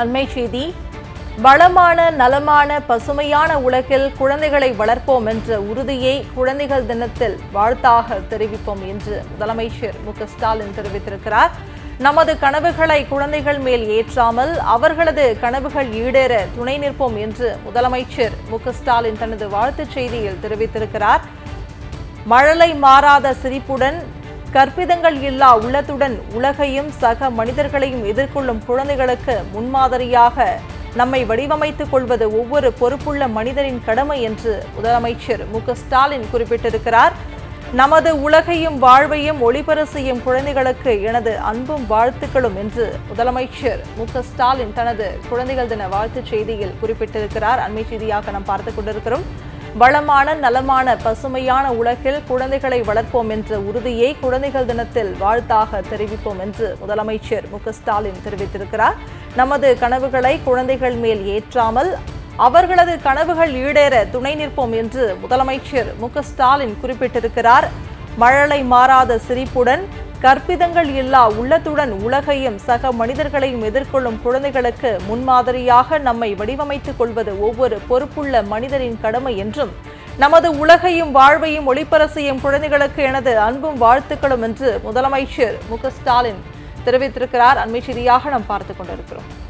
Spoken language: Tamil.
அண்மை செய்தி வளமான நலமான பசுமையான உலகில் குழந்தைகளை வளர்ப்போம் என்ற உறுதியை குழந்தைகள் தினத்தில் வாழ்த்தாக தெரிவிப்போம் என்று முதலமைச்சர் மு க ஸ்டாலின் தெரிவித்திருக்கிறார் நமது கனவுகளை குழந்தைகள் மேல் ஏற்றாமல் அவர்களது கனவுகள் ஈடேற துணை நிற்போம் என்று முதலமைச்சர் மு க ஸ்டாலின் தனது வாழ்த்துச் செய்தியில் தெரிவித்திருக்கிறார் மழலை மாறாத சிரிப்புடன் கற்பிதங்கள் இல்லா உள்ளத்துடன் உலகையும் சக மனிதர்களையும் எதிர்கொள்ளும் குழந்தைகளுக்கு முன்மாதிரியாக நம்மை வடிவமைத்துக் கொள்வது ஒவ்வொரு பொறுப்புள்ள மனிதரின் கடமை என்று முதலமைச்சர் மு க ஸ்டாலின் குறிப்பிட்டிருக்கிறார் நமது உலகையும் வாழ்வையும் ஒளிபர செய்யும் குழந்தைகளுக்கு எனது அன்பும் வாழ்த்துக்களும் என்று முதலமைச்சர் மு க ஸ்டாலின் தனது குழந்தைகள் தின வாழ்த்துச் செய்தியில் குறிப்பிட்டிருக்கிறார் அண்மை செய்தியாக நாம் பார்த்துக் கொண்டிருக்கிறோம் வளமான நலமான பசுமையான உலகில் குழந்தைகளை வளர்ப்போம் என்ற உறுதியை குழந்தைகள் தினத்தில் வாழ்த்தாக தெரிவிப்போம் என்று முதலமைச்சர் மு க ஸ்டாலின் தெரிவித்திருக்கிறார் நமது கனவுகளை குழந்தைகள் மேல் ஏற்றாமல் அவர்களது கனவுகள் ஈடேற துணை நிற்போம் என்று முதலமைச்சர் மு க ஸ்டாலின் குறிப்பிட்டிருக்கிறார் மழலை மாறாத சிரிப்புடன் கற்பிதங்கள் இல்லா உள்ளத்துடன் உலகையும் சக மனிதர்களையும் எதிர்கொள்ளும் குழந்தைகளுக்கு முன்மாதிரியாக நம்மை வடிவமைத்துக் கொள்வது ஒவ்வொரு பொறுப்புள்ள மனிதரின் கடமை என்றும் நமது உலகையும் வாழ்வையும் ஒளிபர செய்யும் குழந்தைகளுக்கு எனது அன்பும் வாழ்த்துக்களும் என்று முதலமைச்சர் மு க ஸ்டாலின் தெரிவித்திருக்கிறார் அண்மை செய்தியாக நாம் பார்த்துக் கொண்டிருக்கிறோம்